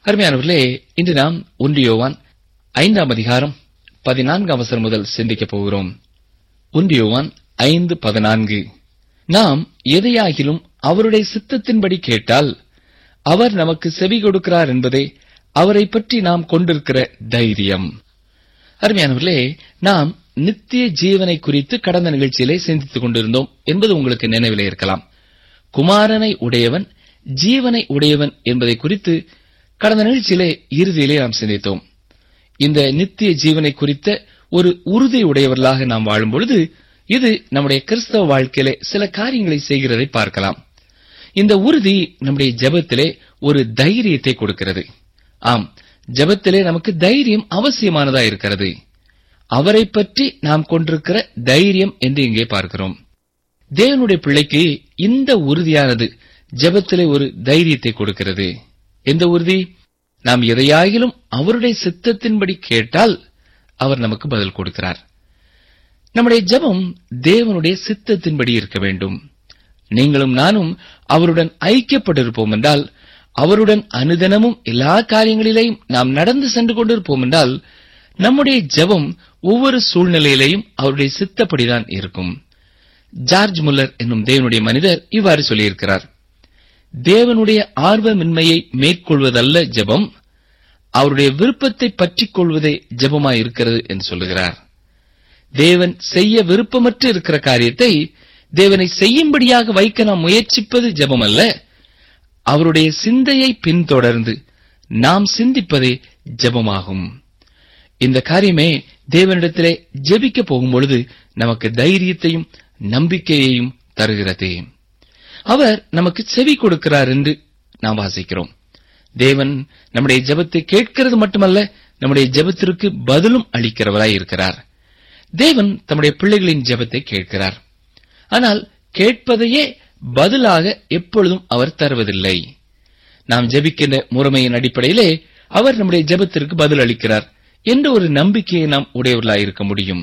அருமையானவர்களே இன்று நாம் ஒன்றியோவான் ஐந்தாம் அதிகாரம் பதினான்காம் அவசரம் முதல் சிந்திக்கப் போகிறோம் ஒன்றியோவான் ஐந்து பதினான்கு நாம் எதையாகிலும் அவருடைய சித்தத்தின்படி கேட்டால் அவர் நமக்கு செவி கொடுக்கிறார் என்பதே அவரை பற்றி நாம் கொண்டிருக்கிற தைரியம் அருமையானவர்களே நாம் நித்திய ஜீவனை குறித்து கடந்த நிகழ்ச்சியிலே சிந்தித்துக் கொண்டிருந்தோம் என்பது உங்களுக்கு நினைவிலே இருக்கலாம் குமாரனை உடையவன் ஜீவனை உடையவன் என்பதை குறித்து கடந்த நிகழ்ச்சியிலே இறுதியிலே நாம் சிந்தித்தோம் இந்த நித்திய ஜீவனை குறித்த ஒரு உறுதி உடையவர்களாக நாம் வாழும் பொழுது இது நம்முடைய கிறிஸ்தவ வாழ்க்கையிலே சில காரியங்களை செய்கிறதை பார்க்கலாம் இந்த உறுதி நம்முடைய ஜெபத்திலே ஒரு தைரியத்தை கொடுக்கிறது ஆம் ஜெபத்திலே நமக்கு தைரியம் அவசியமானதா இருக்கிறது அவரை பற்றி நாம் கொண்டிருக்கிற தைரியம் என்று இங்கே பார்க்கிறோம் தேவனுடைய பிள்ளைக்கு இந்த உறுதியானது ஜெபத்திலே ஒரு தைரியத்தை கொடுக்கிறது எந்த உறுதி நாம் எதையாகிலும் அவருடைய சித்தத்தின்படி கேட்டால் அவர் நமக்கு பதில் கொடுக்கிறார் நம்முடைய ஜெபம் தேவனுடைய சித்தத்தின்படி இருக்க வேண்டும் நீங்களும் நானும் அவருடன் ஐக்கியப்பட்டிருப்போம் என்றால் அவருடன் அனுதினமும் எல்லா காரியங்களிலேயும் நாம் நடந்து சென்று கொண்டிருப்போம் என்றால் நம்முடைய ஜெபம் ஒவ்வொரு சூழ்நிலையிலேயும் அவருடைய சித்தப்படிதான் இருக்கும் ஜார்ஜ் முல்லர் என்னும் தேவனுடைய மனிதர் இவ்வாறு சொல்லியிருக்கிறார் தேவனுடைய ஆர்வமின்மையை மேற்கொள்வதல்ல ஜெபம் அவருடைய விருப்பத்தை பற்றிக் கொள்வதே ஜெபமாய் இருக்கிறது என்று சொல்லுகிறார் தேவன் செய்ய விருப்பமற்று இருக்கிற காரியத்தை தேவனை செய்யும்படியாக வைக்க நாம் முயற்சிப்பது ஜெபம் அல்ல அவருடைய சிந்தையை பின்தொடர்ந்து நாம் சிந்திப்பதே ஜெபமாகும் இந்த காரியமே தேவனிடத்திலே ஜெபிக்க போகும்பொழுது நமக்கு தைரியத்தையும் நம்பிக்கையையும் தருகிறது அவர் நமக்கு செவி கொடுக்கிறார் என்று நாம் வாசிக்கிறோம் தேவன் நம்முடைய ஜெபத்தை கேட்கிறது மட்டுமல்ல நம்முடைய ஜெபத்திற்கு பதிலும் அளிக்கிறவராய் இருக்கிறார் தேவன் தம்முடைய பிள்ளைகளின் ஜெபத்தை கேட்கிறார் ஆனால் கேட்பதையே பதிலாக எப்பொழுதும் அவர் தருவதில்லை நாம் ஜெபிக்கின்ற முறைமையின் அடிப்படையிலே அவர் நம்முடைய ஜெபத்திற்கு பதில் அளிக்கிறார் என்ற ஒரு நம்பிக்கையை நாம் உடையவர்களாய் இருக்க முடியும்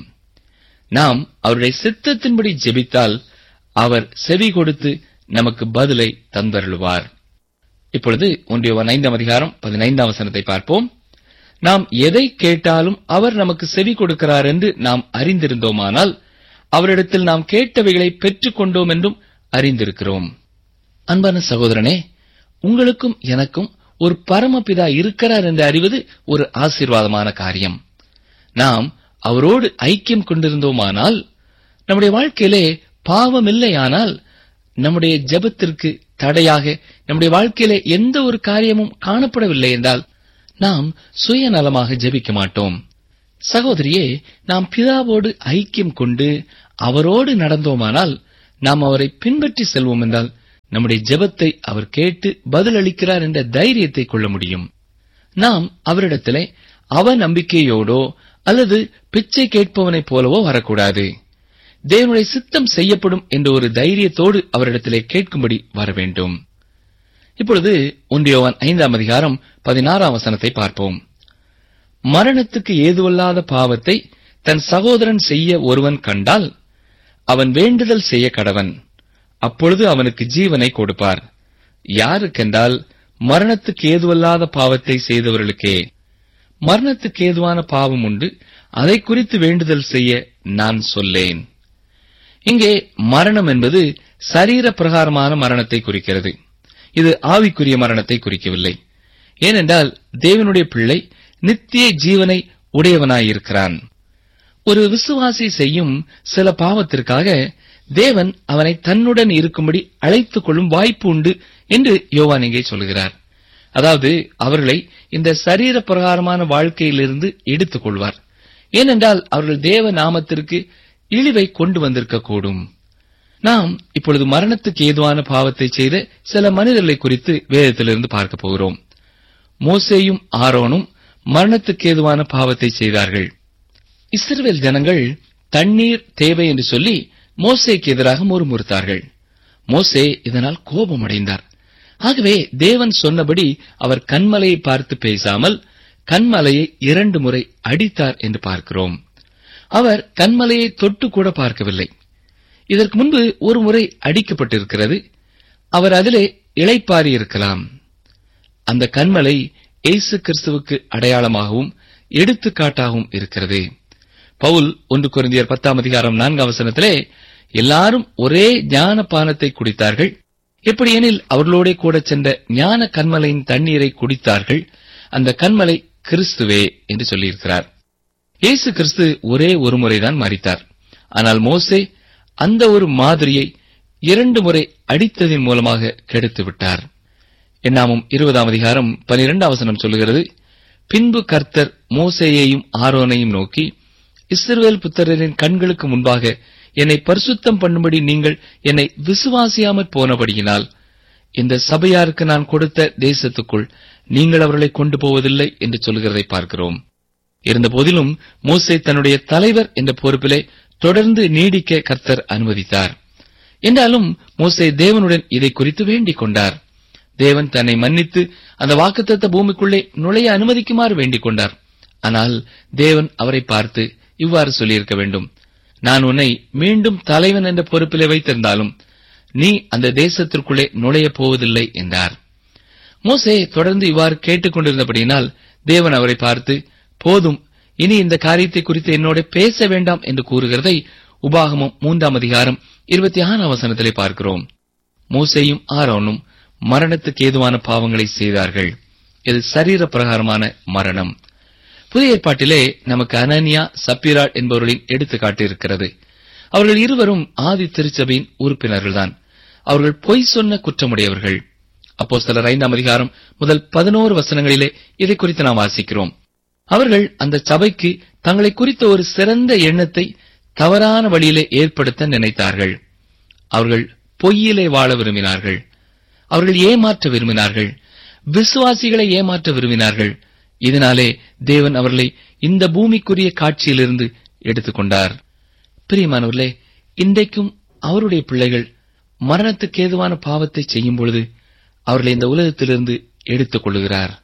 நாம் அவருடைய சித்தத்தின்படி ஜெபித்தால் அவர் செவி கொடுத்து நமக்கு பதிலை தந்தருளுவார் இப்பொழுது ஒன்றியவன் ஐந்தாம் அதிகாரம் பதினைந்தாம் வசனத்தை பார்ப்போம் நாம் எதை கேட்டாலும் அவர் நமக்கு செவி கொடுக்கிறார் என்று நாம் அறிந்திருந்தோமானால் அவரிடத்தில் நாம் கேட்டவைகளை பெற்றுக் கொண்டோம் என்றும் அறிந்திருக்கிறோம் அன்பான சகோதரனே உங்களுக்கும் எனக்கும் ஒரு பரமபிதா இருக்கிறார் என்று அறிவது ஒரு ஆசீர்வாதமான காரியம் நாம் அவரோடு ஐக்கியம் கொண்டிருந்தோமானால் நம்முடைய வாழ்க்கையிலே பாவம் இல்லையானால் நம்முடைய ஜெபத்திற்கு தடையாக நம்முடைய வாழ்க்கையிலே எந்த ஒரு காரியமும் காணப்படவில்லை என்றால் நாம் சுயநலமாக ஜெபிக்க மாட்டோம் சகோதரியே நாம் பிதாவோடு ஐக்கியம் கொண்டு அவரோடு நடந்தோமானால் நாம் அவரை பின்பற்றி செல்வோம் என்றால் நம்முடைய ஜெபத்தை அவர் கேட்டு பதிலளிக்கிறார் என்ற தைரியத்தை கொள்ள முடியும் நாம் அவரிடத்திலே அவ நம்பிக்கையோடோ அல்லது பிச்சை கேட்பவனைப் போலவோ வரக்கூடாது தேவனுடைய சித்தம் செய்யப்படும் என்ற ஒரு தைரியத்தோடு அவரிடத்திலே கேட்கும்படி வர வேண்டும் இப்பொழுது ஒன்றியவன் ஐந்தாம் அதிகாரம் பதினாறாம் வசனத்தை பார்ப்போம் மரணத்துக்கு ஏதுவல்லாத பாவத்தை தன் சகோதரன் செய்ய ஒருவன் கண்டால் அவன் வேண்டுதல் செய்ய கடவன் அப்பொழுது அவனுக்கு ஜீவனை கொடுப்பார் யாருக்கென்றால் மரணத்துக்கு ஏதுவல்லாத பாவத்தை செய்தவர்களுக்கே மரணத்துக்கு ஏதுவான பாவம் உண்டு அதை குறித்து வேண்டுதல் செய்ய நான் சொல்லேன் இங்கே மரணம் என்பது சரீர பிரகாரமான மரணத்தை குறிக்கிறது இது ஆவிக்குரிய மரணத்தை குறிக்கவில்லை ஏனென்றால் தேவனுடைய பிள்ளை நித்திய ஜீவனை உடையவனாயிருக்கிறான் ஒரு விசுவாசி செய்யும் சில பாவத்திற்காக தேவன் அவனை தன்னுடன் இருக்கும்படி அழைத்துக் கொள்ளும் வாய்ப்பு உண்டு என்று யோவான் இங்கே சொல்கிறார் அதாவது அவர்களை இந்த சரீர பிரகாரமான வாழ்க்கையிலிருந்து எடுத்துக் கொள்வார் ஏனென்றால் அவர்கள் தேவ நாமத்திற்கு இழிவை கொண்டு வந்திருக்க கூடும் நாம் இப்பொழுது மரணத்துக்கு ஏதுவான பாவத்தை செய்த சில மனிதர்களை குறித்து வேதத்திலிருந்து பார்க்க போகிறோம் மோசேயும் ஆரோனும் மரணத்துக்கு ஏதுவான பாவத்தை செய்தார்கள் இஸ்ரவேல் ஜனங்கள் தண்ணீர் தேவை என்று சொல்லி மோசேக்கு எதிராக முறுமுறுத்தார்கள் மோசே இதனால் கோபமடைந்தார் ஆகவே தேவன் சொன்னபடி அவர் கண்மலையை பார்த்து பேசாமல் கண்மலையை இரண்டு முறை அடித்தார் என்று பார்க்கிறோம் அவர் கண்மலையை தொட்டு கூட பார்க்கவில்லை இதற்கு முன்பு ஒரு முறை அடிக்கப்பட்டிருக்கிறது அவர் அதிலே இளைப்பாரி இருக்கலாம் அந்த கண்மலை இயேசு கிறிஸ்துவுக்கு அடையாளமாகவும் எடுத்துக்காட்டாகவும் இருக்கிறது பவுல் ஒன்று குருந்தியர் பத்தாம் அதிகாரம் நான்காம் வசனத்திலே எல்லாரும் ஒரே ஞான பானத்தை குடித்தார்கள் எப்படியெனில் அவர்களோட கூட சென்ற ஞான கண்மலையின் தண்ணீரை குடித்தார்கள் அந்த கண்மலை கிறிஸ்துவே என்று சொல்லியிருக்கிறார் இயேசு கிறிஸ்து ஒரே ஒரு முறைதான் மறித்தார் ஆனால் மோசே அந்த ஒரு மாதிரியை இரண்டு முறை அடித்ததின் மூலமாக கெடுத்து விட்டார் என்னாமும் இருபதாம் அதிகாரம் பனிரெண்டாம் வசனம் சொல்லுகிறது பின்பு கர்த்தர் மோசேயையும் ஆரோனையும் நோக்கி இஸ்ரவேல் புத்திரரின் கண்களுக்கு முன்பாக என்னை பரிசுத்தம் பண்ணும்படி நீங்கள் என்னை விசுவாசியாமற் போனபடியினால் இந்த சபையாருக்கு நான் கொடுத்த தேசத்துக்குள் நீங்கள் அவர்களை கொண்டு போவதில்லை என்று சொல்கிறதை பார்க்கிறோம் இருந்த போதிலும் மோசே தன்னுடைய தலைவர் என்ற பொறுப்பிலே தொடர்ந்து நீடிக்க கர்த்தர் அனுமதித்தார் என்றாலும் மோசே தேவனுடன் இதை குறித்து வேண்டிக் கொண்டார் தேவன் தன்னை மன்னித்து அந்த வாக்குத்தத்த பூமிக்குள்ளே நுழைய அனுமதிக்குமாறு வேண்டிக் கொண்டார் ஆனால் தேவன் அவரை பார்த்து இவ்வாறு சொல்லியிருக்க வேண்டும் நான் உன்னை மீண்டும் தலைவன் என்ற பொறுப்பிலே வைத்திருந்தாலும் நீ அந்த தேசத்திற்குள்ளே நுழையப் போவதில்லை என்றார் மோசே தொடர்ந்து இவ்வாறு கேட்டுக்கொண்டிருந்தபடியினால் தேவன் அவரை பார்த்து போதும் இனி இந்த காரியத்தை குறித்து என்னோட பேச வேண்டாம் என்று கூறுகிறதை உபாகமம் மூன்றாம் அதிகாரம் இருபத்தி ஆறாம் வசனத்திலே பார்க்கிறோம் மோசேயும் ஆரோனும் மரணத்துக்கு ஏதுவான பாவங்களை செய்தார்கள் இது சரீர பிரகாரமான மரணம் புதிய ஏற்பாட்டிலே நமக்கு அனனியா சப்பிராட் என்பவர்களின் எடுத்துக்காட்டு இருக்கிறது அவர்கள் இருவரும் ஆதி திருச்சபையின் உறுப்பினர்கள்தான் அவர்கள் பொய் சொன்ன குற்றமுடையவர்கள் அப்போ சிலர் ஐந்தாம் அதிகாரம் முதல் பதினோரு வசனங்களிலே இதை குறித்து நாம் வாசிக்கிறோம் அவர்கள் அந்த சபைக்கு தங்களை குறித்த ஒரு சிறந்த எண்ணத்தை தவறான வழியிலே ஏற்படுத்த நினைத்தார்கள் அவர்கள் பொய்யிலே வாழ விரும்பினார்கள் அவர்கள் ஏமாற்ற விரும்பினார்கள் விசுவாசிகளை ஏமாற்ற விரும்பினார்கள் இதனாலே தேவன் அவர்களை இந்த பூமிக்குரிய காட்சியிலிருந்து எடுத்துக்கொண்டார் பிரியமானவர்களே இன்றைக்கும் அவருடைய பிள்ளைகள் மரணத்துக்கு ஏதுவான பாவத்தை செய்யும் பொழுது அவர்களை இந்த உலகத்திலிருந்து எடுத்துக் கொள்ளுகிறார்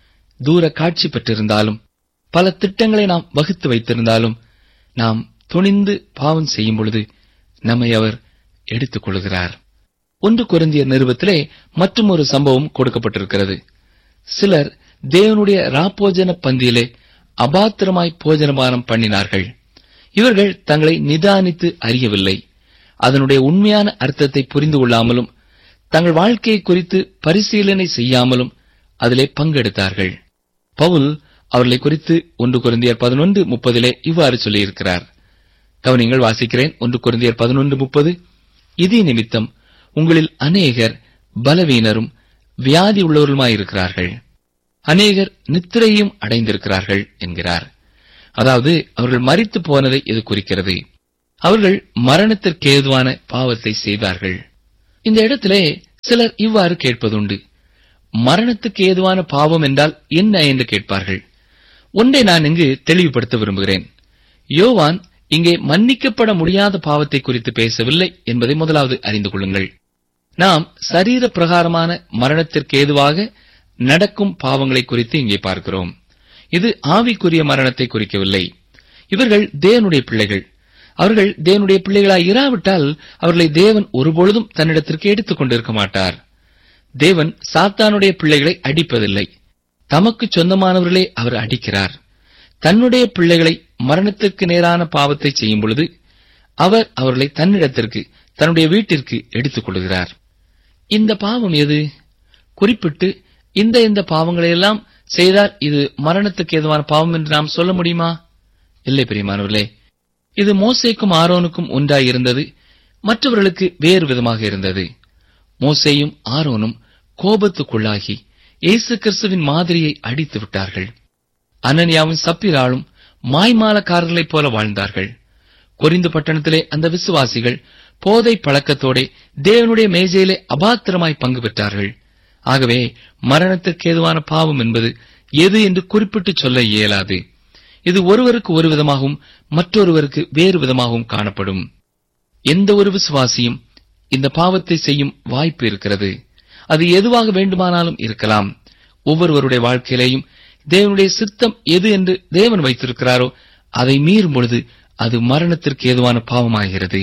தூர காட்சி பெற்றிருந்தாலும் பல திட்டங்களை நாம் வகுத்து வைத்திருந்தாலும் நாம் துணிந்து பாவம் செய்யும் பொழுது நம்மை அவர் எடுத்துக் கொள்கிறார் ஒன்று குருந்தியர் நிறுவத்திலே மற்றும் ஒரு சம்பவம் கொடுக்கப்பட்டிருக்கிறது சிலர் தேவனுடைய ராப்போஜன பந்தியிலே அபாத்திரமாய் போஜனபானம் பண்ணினார்கள் இவர்கள் தங்களை நிதானித்து அறியவில்லை அதனுடைய உண்மையான அர்த்தத்தை புரிந்து கொள்ளாமலும் தங்கள் வாழ்க்கையை குறித்து பரிசீலனை செய்யாமலும் அதிலே பங்கெடுத்தார்கள் பவுல் அவர்களை குறித்து ஒன்று குருந்தியர் பதினொன்று முப்பதிலே இவ்வாறு சொல்லியிருக்கிறார் கவனிங்கள் வாசிக்கிறேன் ஒன்று குருந்தியர் பதினொன்று முப்பது இது நிமித்தம் உங்களில் அநேகர் பலவீனரும் வியாதி உள்ளவர்களுமாயிருக்கிறார்கள் அநேகர் நித்திரையும் அடைந்திருக்கிறார்கள் என்கிறார் அதாவது அவர்கள் மரித்து போனதை இது குறிக்கிறது அவர்கள் மரணத்திற்கு ஏதுவான பாவத்தை செய்தார்கள் இந்த இடத்திலே சிலர் இவ்வாறு கேட்பதுண்டு மரணத்துக்கு ஏதுவான பாவம் என்றால் என்ன என்று கேட்பார்கள் ஒன்றை நான் இங்கு தெளிவுபடுத்த விரும்புகிறேன் யோவான் இங்கே மன்னிக்கப்பட முடியாத பாவத்தை குறித்து பேசவில்லை என்பதை முதலாவது அறிந்து கொள்ளுங்கள் நாம் சரீர பிரகாரமான மரணத்திற்கு ஏதுவாக நடக்கும் பாவங்களை குறித்து இங்கே பார்க்கிறோம் இது ஆவிக்குரிய மரணத்தை குறிக்கவில்லை இவர்கள் தேவனுடைய பிள்ளைகள் அவர்கள் தேவனுடைய பிள்ளைகளாய் இராவிட்டால் அவர்களை தேவன் ஒருபொழுதும் தன்னிடத்திற்கு எடுத்துக் கொண்டிருக்க மாட்டார் தேவன் சாத்தானுடைய பிள்ளைகளை அடிப்பதில்லை தமக்கு சொந்தமானவர்களே அவர் அடிக்கிறார் தன்னுடைய பிள்ளைகளை மரணத்திற்கு நேரான பாவத்தை செய்யும் பொழுது அவர் அவர்களை தன்னிடத்திற்கு தன்னுடைய வீட்டிற்கு எடுத்துக் கொள்கிறார் இந்த பாவம் எது குறிப்பிட்டு இந்த இந்த பாவங்களையெல்லாம் செய்தால் இது மரணத்துக்கு ஏதுவான பாவம் என்று நாம் சொல்ல முடியுமா இல்லை பிரியமானவர்களே இது மோசேக்கும் ஆரோனுக்கும் ஒன்றாய் இருந்தது மற்றவர்களுக்கு வேறு விதமாக இருந்தது மோசேயும் ஆரோனும் கோபத்துக்குள்ளாகி இயேசு கிறிஸ்துவின் மாதிரியை அடித்து விட்டார்கள் அனனியாவும் சப்பிராலும் மாய்மாலக்காரர்களைப் போல வாழ்ந்தார்கள் கொரிந்து பட்டணத்திலே அந்த விசுவாசிகள் போதை பழக்கத்தோடே தேவனுடைய மேஜையிலே அபாத்திரமாய் பங்கு பெற்றார்கள் ஆகவே மரணத்திற்கு ஏதுவான பாவம் என்பது எது என்று குறிப்பிட்டு சொல்ல இயலாது இது ஒருவருக்கு ஒரு விதமாகவும் மற்றொருவருக்கு வேறு விதமாகவும் காணப்படும் எந்த ஒரு விசுவாசியும் இந்த பாவத்தை செய்யும் வாய்ப்பு இருக்கிறது அது எதுவாக வேண்டுமானாலும் இருக்கலாம் ஒவ்வொருவருடைய வாழ்க்கையிலேயும் தேவனுடைய சித்தம் எது என்று தேவன் வைத்திருக்கிறாரோ அதை மீறும் பொழுது அது மரணத்திற்கு ஏதுவான பாவமாகிறது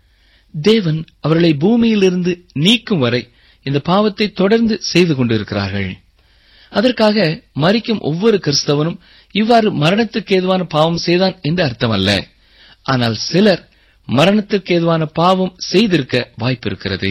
தேவன் அவர்களை பூமியிலிருந்து நீக்கும் வரை இந்த பாவத்தை தொடர்ந்து செய்து கொண்டிருக்கிறார்கள் அதற்காக மரிக்கும் ஒவ்வொரு கிறிஸ்தவனும் இவ்வாறு மரணத்துக்கு ஏதுவான பாவம் செய்தான் என்று அர்த்தமல்ல ஆனால் சிலர் மரணத்திற்கு ஏதுவான பாவம் செய்திருக்க வாய்ப்பிருக்கிறது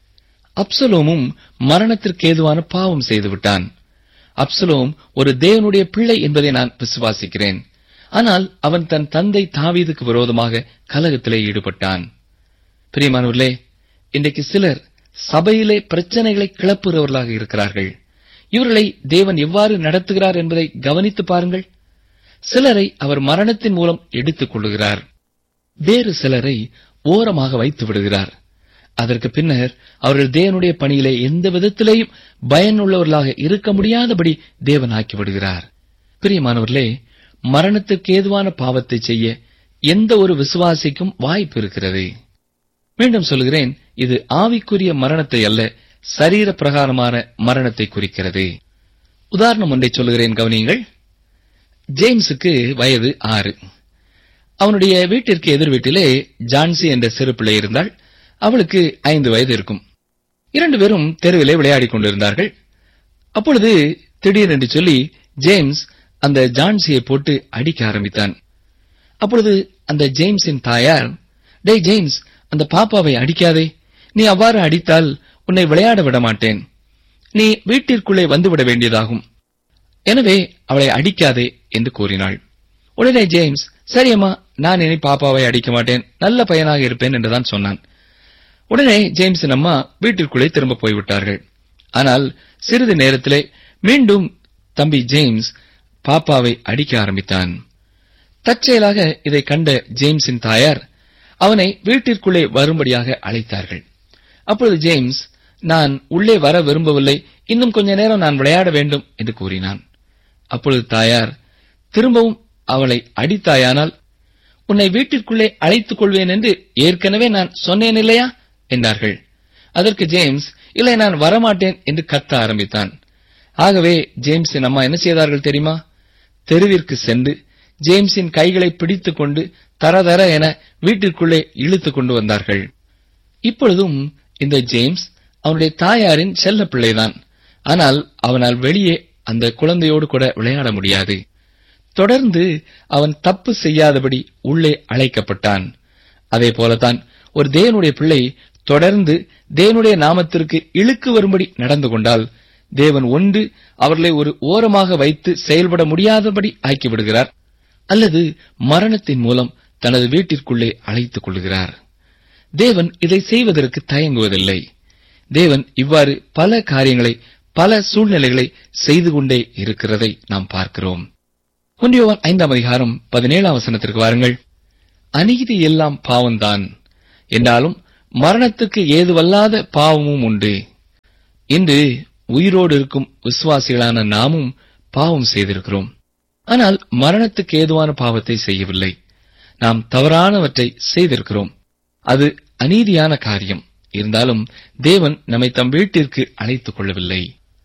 அப்சலோமும் மரணத்திற்கு ஏதுவான பாவம் செய்துவிட்டான் அப்சலோம் ஒரு தேவனுடைய பிள்ளை என்பதை நான் விசுவாசிக்கிறேன் ஆனால் அவன் தன் தந்தை தாவீதுக்கு விரோதமாக கலகத்திலே ஈடுபட்டான் பிரியமானவர்களே இன்றைக்கு சிலர் சபையிலே பிரச்சனைகளை கிளப்புகிறவர்களாக இருக்கிறார்கள் இவர்களை தேவன் எவ்வாறு நடத்துகிறார் என்பதை கவனித்து பாருங்கள் சிலரை அவர் மரணத்தின் மூலம் எடுத்துக் கொள்ளுகிறார் வேறு சிலரை ஓரமாக வைத்து விடுகிறார் அதற்கு பின்னர் அவர்கள் தேவனுடைய பணியிலே எந்த விதத்திலேயும் பயனுள்ளவர்களாக இருக்க முடியாதபடி தேவன் ஆக்கி விடுகிறார் பிரியமானவர்களே மரணத்துக்கு ஏதுவான பாவத்தை செய்ய எந்த ஒரு விசுவாசிக்கும் வாய்ப்பு இருக்கிறது மீண்டும் சொல்கிறேன் இது ஆவிக்குரிய மரணத்தை அல்ல சரீர பிரகாரமான மரணத்தை குறிக்கிறது உதாரணம் ஒன்றை சொல்லுகிறேன் கவனியுங்கள் ஜேம்ஸுக்கு வயது ஆறு அவனுடைய வீட்டிற்கு எதிர் வீட்டிலே ஜான்சி என்ற சிறு பிள்ளை இருந்தாள் அவளுக்கு ஐந்து வயது இருக்கும் இரண்டு பேரும் தெருவிலே விளையாடிக் கொண்டிருந்தார்கள் அப்பொழுது திடீரென்று சொல்லி ஜேம்ஸ் அந்த ஜான்சியை போட்டு அடிக்க ஆரம்பித்தான் அப்பொழுது அந்த ஜேம்ஸின் தாயார் டே ஜேம்ஸ் அந்த பாப்பாவை அடிக்காதே நீ அவ்வாறு அடித்தால் உன்னை விளையாட விட மாட்டேன் நீ வீட்டிற்குள்ளே வந்துவிட வேண்டியதாகும் எனவே அவளை அடிக்காதே என்று கூறினாள் உடனே ஜேம்ஸ் சரியம்மா நான் இனி பாப்பாவை அடிக்க மாட்டேன் நல்ல பையனாக இருப்பேன் என்றுதான் சொன்னான் உடனே ஜேம்ஸின் அம்மா வீட்டிற்குள்ளே திரும்ப போய்விட்டார்கள் ஆனால் சிறிது நேரத்திலே மீண்டும் தம்பி ஜேம்ஸ் பாப்பாவை அடிக்க ஆரம்பித்தான் தற்செயலாக இதை கண்ட ஜேம்ஸின் தாயார் அவனை வீட்டிற்குள்ளே வரும்படியாக அழைத்தார்கள் அப்பொழுது ஜேம்ஸ் நான் உள்ளே வர விரும்பவில்லை இன்னும் கொஞ்ச நேரம் நான் விளையாட வேண்டும் என்று கூறினான் அப்பொழுது தாயார் திரும்பவும் அவளை அடித்தாயானால் உன்னை வீட்டிற்குள்ளே அழைத்துக் கொள்வேன் என்று ஏற்கனவே நான் சொன்னேன் இல்லையா என்றார்கள் அதற்கு ஜேம்ஸ் இல்லை நான் வரமாட்டேன் என்று கத்த ஆரம்பித்தான் ஆகவே ஜேம்ஸின் அம்மா என்ன செய்தார்கள் தெரியுமா தெருவிற்கு சென்று ஜேம்ஸின் கைகளை பிடித்துக் கொண்டு தரதர என வீட்டிற்குள்ளே இழுத்துக் கொண்டு வந்தார்கள் இப்பொழுதும் இந்த ஜேம்ஸ் அவனுடைய தாயாரின் செல்ல பிள்ளைதான் ஆனால் அவனால் வெளியே அந்த குழந்தையோடு கூட விளையாட முடியாது தொடர்ந்து அவன் தப்பு செய்யாதபடி உள்ளே அழைக்கப்பட்டான் அதே போலதான் ஒரு தேவனுடைய பிள்ளை தொடர்ந்து தேவனுடைய நாமத்திற்கு இழுக்கு வரும்படி நடந்து கொண்டால் தேவன் ஒன்று அவர்களை ஒரு ஓரமாக வைத்து செயல்பட முடியாதபடி ஆக்கிவிடுகிறார் அல்லது மரணத்தின் மூலம் தனது வீட்டிற்குள்ளே அழைத்துக் கொள்கிறார் தேவன் இதை செய்வதற்கு தயங்குவதில்லை தேவன் இவ்வாறு பல காரியங்களை பல சூழ்நிலைகளை செய்து கொண்டே இருக்கிறதை நாம் பார்க்கிறோம் ஒன்றியவன் ஐந்தாம் அதிகாரம் பதினேழாம் வசனத்திற்கு வாருங்கள் அநீதி எல்லாம் பாவம்தான் என்றாலும் மரணத்துக்கு ஏதுவல்லாத பாவமும் உண்டு இன்று உயிரோடு இருக்கும் விசுவாசிகளான நாமும் பாவம் செய்திருக்கிறோம் ஆனால் மரணத்துக்கு ஏதுவான பாவத்தை செய்யவில்லை நாம் தவறானவற்றை செய்திருக்கிறோம் அது அநீதியான காரியம் இருந்தாலும் தேவன் நம்மை தம் வீட்டிற்கு அழைத்துக் கொள்ளவில்லை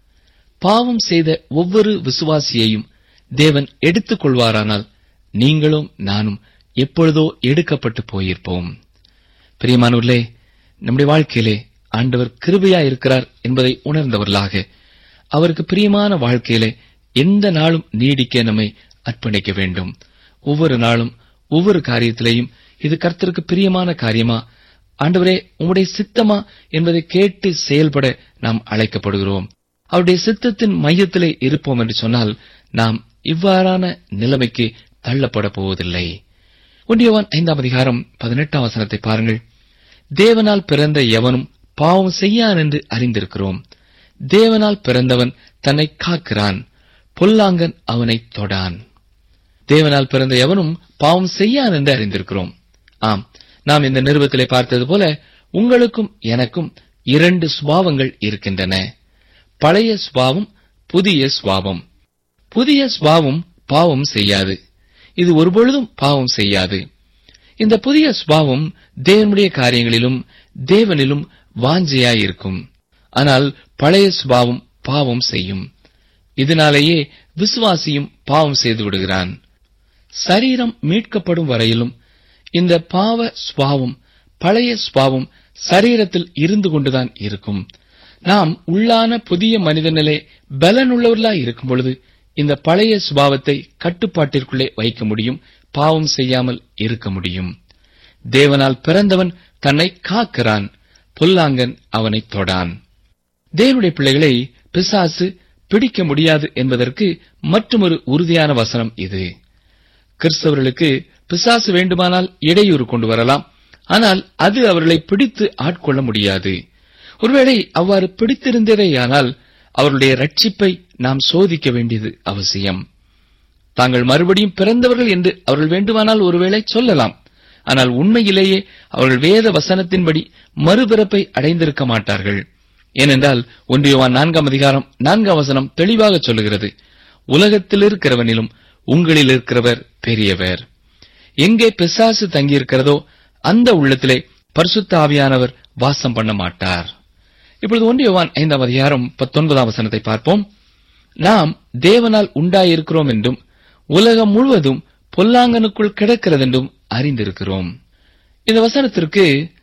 பாவம் செய்த ஒவ்வொரு விசுவாசியையும் தேவன் எடுத்துக் கொள்வாரானால் நீங்களும் நானும் எப்பொழுதோ எடுக்கப்பட்டு போயிருப்போம் பிரியமானவர்களே நம்முடைய வாழ்க்கையிலே ஆண்டவர் கிருபையா இருக்கிறார் என்பதை உணர்ந்தவர்களாக அவருக்கு பிரியமான வாழ்க்கையிலே எந்த நாளும் நீடிக்க நம்மை அர்ப்பணிக்க வேண்டும் ஒவ்வொரு நாளும் ஒவ்வொரு காரியத்திலேயும் இது கர்த்தருக்கு பிரியமான காரியமா ஆண்டவரே உம்முடைய சித்தமா என்பதை கேட்டு செயல்பட நாம் அழைக்கப்படுகிறோம் அவருடைய சித்தத்தின் மையத்திலே இருப்போம் என்று சொன்னால் நாம் இவ்வாறான நிலைமைக்கு தள்ளப்பட போவதில்லை ஒன்றியவான் ஐந்தாம் அதிகாரம் பதினெட்டாம் வசனத்தை பாருங்கள் தேவனால் பிறந்த எவனும் பாவம் செய்யான் என்று அறிந்திருக்கிறோம் தேவனால் பிறந்தவன் தன்னை காக்கிறான் பொல்லாங்கன் அவனை தொடான் தேவனால் பிறந்த எவனும் பாவம் செய்யான் என்று அறிந்திருக்கிறோம் ஆம் நாம் இந்த நிறுவத்திலே பார்த்தது போல உங்களுக்கும் எனக்கும் இரண்டு சுபாவங்கள் இருக்கின்றன பழைய சுபாவம் புதிய சுபாவம் புதிய சுபாவம் பாவம் செய்யாது இது ஒருபொழுதும் பாவம் செய்யாது இந்த புதிய சுபாவம் தேவனுடைய காரியங்களிலும் தேவனிலும் வாஞ்சையாயிருக்கும் ஆனால் பழைய சுபாவம் பாவம் செய்யும் இதனாலேயே விசுவாசியும் பாவம் செய்து விடுகிறான் சரீரம் மீட்கப்படும் வரையிலும் இந்த பாவ சுபாவம் பழைய சுபாவம் சரீரத்தில் இருந்து கொண்டுதான் இருக்கும் நாம் உள்ளான புதிய மனிதனிலே பலனுள்ளவர்களாய் இருக்கும் பொழுது இந்த பழைய சுபாவத்தை கட்டுப்பாட்டிற்குள்ளே வைக்க முடியும் பாவம் செய்யாமல் இருக்க முடியும் தேவனால் பிறந்தவன் தன்னை காக்கிறான் பொல்லாங்கன் அவனை தொடான் தேவனுடைய பிள்ளைகளை பிசாசு பிடிக்க முடியாது என்பதற்கு மற்றொரு உறுதியான வசனம் இது கிறிஸ்தவர்களுக்கு பிசாசு வேண்டுமானால் இடையூறு கொண்டு வரலாம் ஆனால் அது அவர்களை பிடித்து ஆட்கொள்ள முடியாது ஒருவேளை அவ்வாறு பிடித்திருந்ததேயானால் அவர்களுடைய ரட்சிப்பை நாம் சோதிக்க வேண்டியது அவசியம் தாங்கள் மறுபடியும் பிறந்தவர்கள் என்று அவர்கள் வேண்டுமானால் ஒருவேளை சொல்லலாம் ஆனால் உண்மையிலேயே அவர்கள் வேத வசனத்தின்படி மறுபிறப்பை அடைந்திருக்க மாட்டார்கள் ஏனென்றால் ஒன்றியவான் நான்காம் அதிகாரம் நான்காம் வசனம் தெளிவாக சொல்லுகிறது உலகத்தில் இருக்கிறவனிலும் உங்களில் இருக்கிறவர் பெரியவர் எங்கே பிசாசு தங்கியிருக்கிறதோ அந்த உள்ளத்திலே பரிசுத்த ஆவியானவர் வாசம் பண்ண மாட்டார் இப்பொழுது ஒன்றியவான் ஐந்தாம் அதிகாரம் பத்தொன்பதாம் வசனத்தை பார்ப்போம் நாம் தேவனால் உண்டாயிருக்கிறோம் என்றும் உலகம் முழுவதும் பொல்லாங்கனுக்குள் கிடக்கிறதென்றும் அறிந்திருக்கிறோம் இந்த வசனத்திற்கு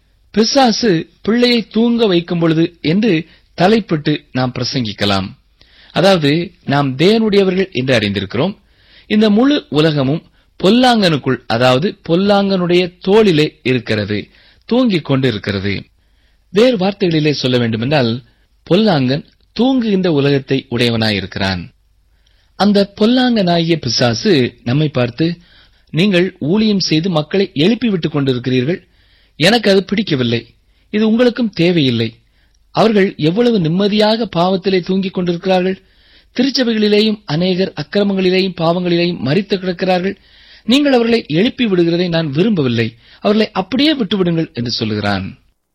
பிசாசு பிள்ளையை தூங்க வைக்கும் பொழுது என்று தலைப்பிட்டு நாம் பிரசங்கிக்கலாம் அதாவது நாம் தேவனுடையவர்கள் என்று அறிந்திருக்கிறோம் இந்த முழு உலகமும் பொல்லாங்கனுக்குள் அதாவது பொல்லாங்கனுடைய தோளிலே இருக்கிறது தூங்கிக் கொண்டு இருக்கிறது வேறு வார்த்தைகளிலே சொல்ல வேண்டுமென்றால் பொல்லாங்கன் தூங்குகின்ற உலகத்தை உடையவனாயிருக்கிறான் அந்த பொல்லாங்கனாகிய பிசாசு நம்மை பார்த்து நீங்கள் ஊழியம் செய்து மக்களை எழுப்பி விட்டுக் கொண்டிருக்கிறீர்கள் எனக்கு அது பிடிக்கவில்லை இது உங்களுக்கும் தேவையில்லை அவர்கள் எவ்வளவு நிம்மதியாக பாவத்திலே தூங்கிக் கொண்டிருக்கிறார்கள் திருச்சபைகளிலேயும் அநேகர் அக்கிரமங்களிலேயும் பாவங்களிலேயும் மறித்து கிடக்கிறார்கள் நீங்கள் அவர்களை எழுப்பி விடுகிறதை நான் விரும்பவில்லை அவர்களை அப்படியே விட்டுவிடுங்கள் என்று சொல்லுகிறான்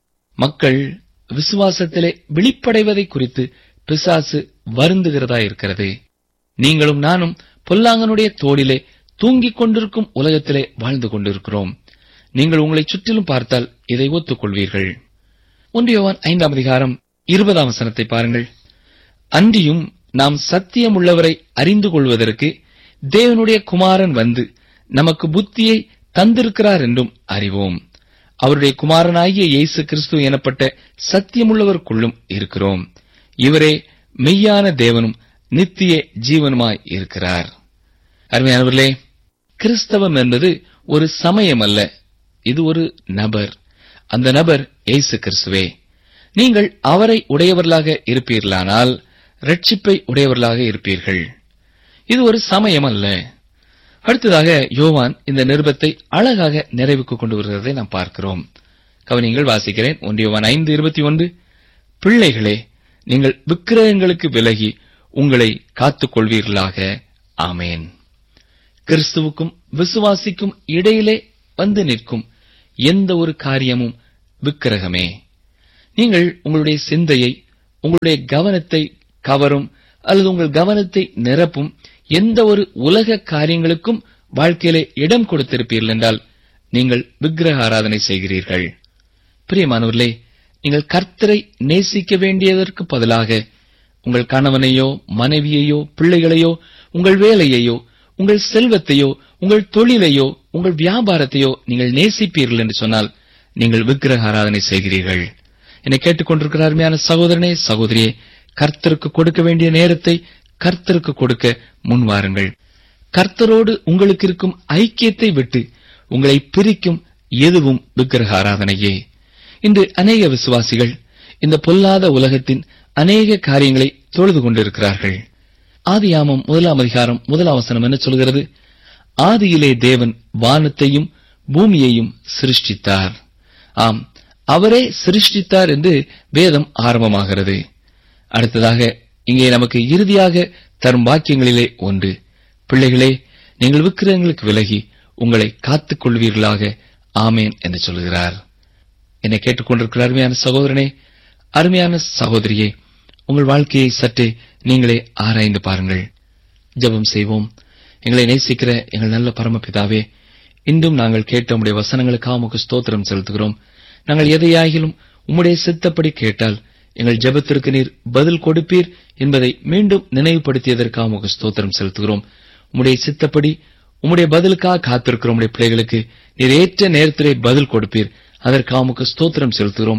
மக்கள் விசுவாசத்திலே விழிப்படைவதை குறித்து பிசாசு வருந்துகிறதா இருக்கிறது நீங்களும் நானும் பொல்லாங்கனுடைய தோளிலே தூங்கிக் கொண்டிருக்கும் உலகத்திலே வாழ்ந்து கொண்டிருக்கிறோம் நீங்கள் உங்களை சுற்றிலும் பார்த்தால் இதை ஒத்துக்கொள்வீர்கள் ஒன்றியவான் ஐந்தாம் அதிகாரம் இருபதாம் வசனத்தை பாருங்கள் அன்றியும் நாம் சத்தியமுள்ளவரை அறிந்து கொள்வதற்கு தேவனுடைய குமாரன் வந்து நமக்கு புத்தியை தந்திருக்கிறார் என்றும் அறிவோம் அவருடைய குமாரனாகிய இயேசு கிறிஸ்து எனப்பட்ட சத்தியமுள்ளவருக்குள்ளும் இருக்கிறோம் இவரே மெய்யான தேவனும் நித்திய ஜீவனுமாய் இருக்கிறார் அருமையானவர்களே கிறிஸ்தவம் என்பது ஒரு சமயம் அல்ல இது ஒரு நபர் அந்த நபர் இயேசு கிறிஸ்துவே நீங்கள் அவரை உடையவர்களாக இருப்பீர்களானால் ரட்சிப்பை உடையவர்களாக இருப்பீர்கள் இது ஒரு சமயம் அல்ல அடுத்ததாக யோவான் இந்த நிருபத்தை அழகாக நிறைவுக்கு கொண்டு வருகிறதை நாம் பார்க்கிறோம் கவனிங்கள் வாசிக்கிறேன் ஒன்றியவான் ஐந்து இருபத்தி ஒன்று பிள்ளைகளே நீங்கள் விக்கிரகங்களுக்கு விலகி உங்களை காத்துக் கொள்வீர்களாக ஆமேன் கிறிஸ்துவுக்கும் விசுவாசிக்கும் இடையிலே வந்து நிற்கும் எந்த ஒரு காரியமும் விக்கிரகமே நீங்கள் உங்களுடைய சிந்தையை உங்களுடைய கவனத்தை கவரும் அல்லது உங்கள் கவனத்தை நிரப்பும் எந்த ஒரு உலக காரியங்களுக்கும் வாழ்க்கையிலே இடம் கொடுத்திருப்பீர்கள் என்றால் நீங்கள் விக்கிரக ஆராதனை செய்கிறீர்கள் பிரியமானவர்களே நீங்கள் கர்த்தரை நேசிக்க வேண்டியதற்கு பதிலாக உங்கள் கணவனையோ மனைவியையோ பிள்ளைகளையோ உங்கள் வேலையையோ உங்கள் செல்வத்தையோ உங்கள் தொழிலையோ உங்கள் வியாபாரத்தையோ நீங்கள் நேசிப்பீர்கள் என்று சொன்னால் நீங்கள் விக்கிரக ஆராதனை செய்கிறீர்கள் என்னை கேட்டுக்கொண்டிருக்கிற அருமையான சகோதரனே சகோதரியே கர்த்தருக்கு கொடுக்க வேண்டிய நேரத்தை கர்த்தருக்கு கொடுக்க முன்வாருங்கள் கர்த்தரோடு உங்களுக்கு இருக்கும் ஐக்கியத்தை விட்டு உங்களை பிரிக்கும் எதுவும் விக்கிரக ஆராதனையே இன்று அநேக விசுவாசிகள் இந்த பொல்லாத உலகத்தின் அநேக காரியங்களை தொழுது கொண்டிருக்கிறார்கள் ஆதியாமம் முதலாம் அதிகாரம் முதலாம் வசனம் என்ன சொல்கிறது ஆதியிலே தேவன் வானத்தையும் பூமியையும் சிருஷ்டித்தார் ஆம் அவரே சிருஷ்டித்தார் என்று வேதம் ஆரம்பமாகிறது அடுத்ததாக இங்கே நமக்கு இறுதியாக தரும் வாக்கியங்களிலே ஒன்று பிள்ளைகளே நீங்கள் விக்கிரகங்களுக்கு விலகி உங்களை காத்துக் கொள்வீர்களாக ஆமேன் என்று சொல்கிறார் என்னை கேட்டுக்கொண்டிருக்கிற அருமையான சகோதரனே அருமையான சகோதரியே உங்கள் வாழ்க்கையை சற்றே நீங்களே ஆராய்ந்து பாருங்கள் ஜெபம் செய்வோம் எங்களை நேசிக்கிற எங்கள் நல்ல பரமபிதாவே இன்றும் நாங்கள் கேட்ட உம்முடைய வசனங்களுக்காக உமக்கு ஸ்தோத்திரம் செலுத்துகிறோம் நாங்கள் எதையாகிலும் உம்முடைய சித்தப்படி கேட்டால் எங்கள் ஜெபத்திற்கு நீர் பதில் கொடுப்பீர் என்பதை மீண்டும் நினைவுபடுத்தியதற்காக உமக்கு ஸ்தோத்திரம் செலுத்துகிறோம் உம்முடைய சித்தப்படி உம்முடைய பதிலுக்காக காத்திருக்கிற உம்முடைய பிள்ளைகளுக்கு நீர் ஏற்ற நேரத்திலே பதில் கொடுப்பீர் அதற்காக உமக்கு ஸ்தோத்திரம் செலுத்துகிறோம்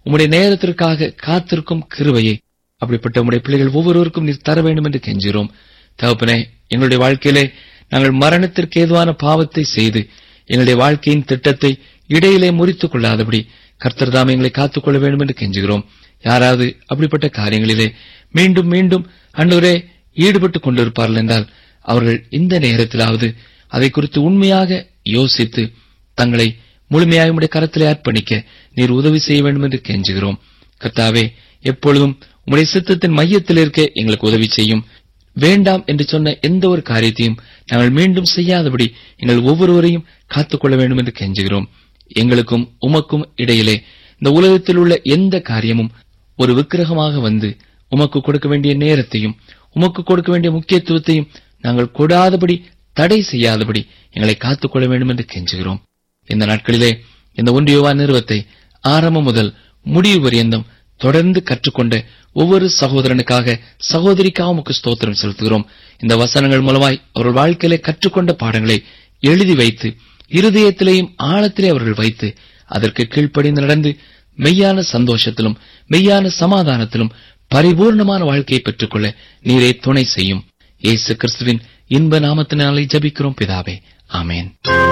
உம்முடைய நேரத்திற்காக காத்திருக்கும் கிருபையை அப்படிப்பட்ட உம்முடைய பிள்ளைகள் ஒவ்வொருவருக்கும் நீர் தர வேண்டும் என்று கெஞ்சுகிறோம் தகப்பனே எங்களுடைய வாழ்க்கையிலே நாங்கள் மரணத்திற்கு ஏதுவான பாவத்தை செய்து எங்களுடைய வாழ்க்கையின் திட்டத்தை இடையிலே முறித்துக் கொள்ளாதபடி கர்த்தர் தாம் எங்களை காத்துக்கொள்ள வேண்டும் என்று கெஞ்சுகிறோம் யாராவது அப்படிப்பட்ட காரியங்களிலே மீண்டும் மீண்டும் அன்றுவரே ஈடுபட்டுக் கொண்டிருப்பார்கள் என்றால் அவர்கள் இந்த நேரத்திலாவது அதை குறித்து உண்மையாக யோசித்து தங்களை முழுமையாக உடைய கரத்திலே அர்ப்பணிக்க நீர் உதவி செய்ய வேண்டும் என்று கெஞ்சுகிறோம் கர்த்தாவே எப்பொழுதும் உம்முடைய சித்தத்தின் மையத்தில் இருக்க எங்களுக்கு உதவி செய்யும் வேண்டாம் என்று சொன்ன எந்த ஒரு காரியத்தையும் நாங்கள் மீண்டும் செய்யாதபடி எங்கள் ஒவ்வொருவரையும் காத்துக்கொள்ள வேண்டும் என்று கெஞ்சுகிறோம் எங்களுக்கும் உமக்கும் இடையிலே இந்த உலகத்தில் உள்ள எந்த காரியமும் ஒரு விக்கிரகமாக வந்து உமக்கு கொடுக்க வேண்டிய நேரத்தையும் உமக்கு கொடுக்க வேண்டிய முக்கியத்துவத்தையும் நாங்கள் கொடாதபடி தடை செய்யாதபடி எங்களை காத்துக்கொள்ள வேண்டும் என்று கெஞ்சுகிறோம் இந்த நாட்களிலே இந்த ஒன்றியவா நிறுவத்தை ஆரம்பம் முதல் முடிவு பரியந்தம் தொடர்ந்து கற்றுக்கொண்ட ஒவ்வொரு சகோதரனுக்காக சகோதரிக்காக உமக்கு ஸ்தோத்திரம் செலுத்துகிறோம் இந்த வசனங்கள் மூலமாய் அவர்கள் வாழ்க்கையிலே கற்றுக்கொண்ட பாடங்களை எழுதி வைத்து இருதயத்திலேயும் ஆழத்திலே அவர்கள் வைத்து அதற்கு கீழ்ப்படிந்து நடந்து மெய்யான சந்தோஷத்திலும் மெய்யான சமாதானத்திலும் பரிபூர்ணமான வாழ்க்கையை பெற்றுக்கொள்ள நீரே துணை செய்யும் இயேசு கிறிஸ்துவின் இன்ப நாமத்தினாலே ஜபிக்கிறோம் பிதாவே ஆமேன்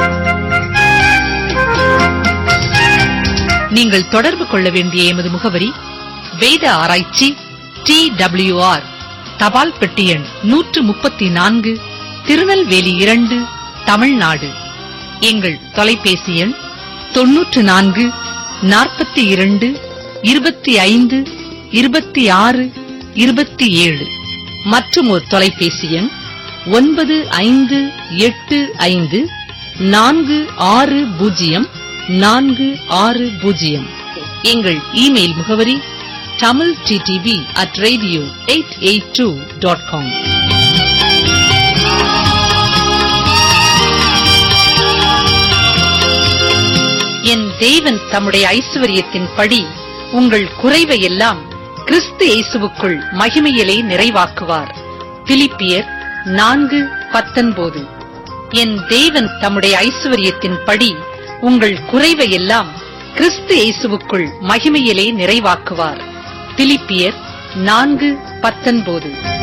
நீங்கள் தொடர்பு கொள்ள வேண்டிய எமது முகவரி வேத ஆராய்ச்சி டி ஆர் தபால் பெட்டி எண் நூற்று முப்பத்தி நான்கு திருநெல்வேலி இரண்டு தமிழ்நாடு எங்கள் தொலைபேசி எண் தொன்னூற்று நான்கு நாற்பத்தி இரண்டு இருபத்தி ஐந்து இருபத்தி ஆறு இருபத்தி ஏழு மற்றும் ஒரு தொலைபேசி எண் ஒன்பது ஐந்து எட்டு ஐந்து நான்கு ஆறு பூஜ்ஜியம் நான்கு ஆறு பூஜ்ஜியம் எங்கள் இமெயில் முகவரி Tamil TTV at radio eight eight two dot com என் தேவன் தம்முடைய ஐஸ்வர்யத்தின் படி உங்கள் குறைவை எல்லாம் கிறிஸ்து இயேசுவுக்குள் மகிமையிலே நிறைவாக்குவார் பிலிப்பியர் நான்கு பத்தொன்பது என் தேவன் தம்முடைய ஐஸ்வர்யத்தின் படி உங்கள் குறைவை எல்லாம் கிறிஸ்து இயேசுவுக்குள் மகிமையிலே நிறைவாக்குவார் பிலிப்பியர் நான்கு பத்தொன்பது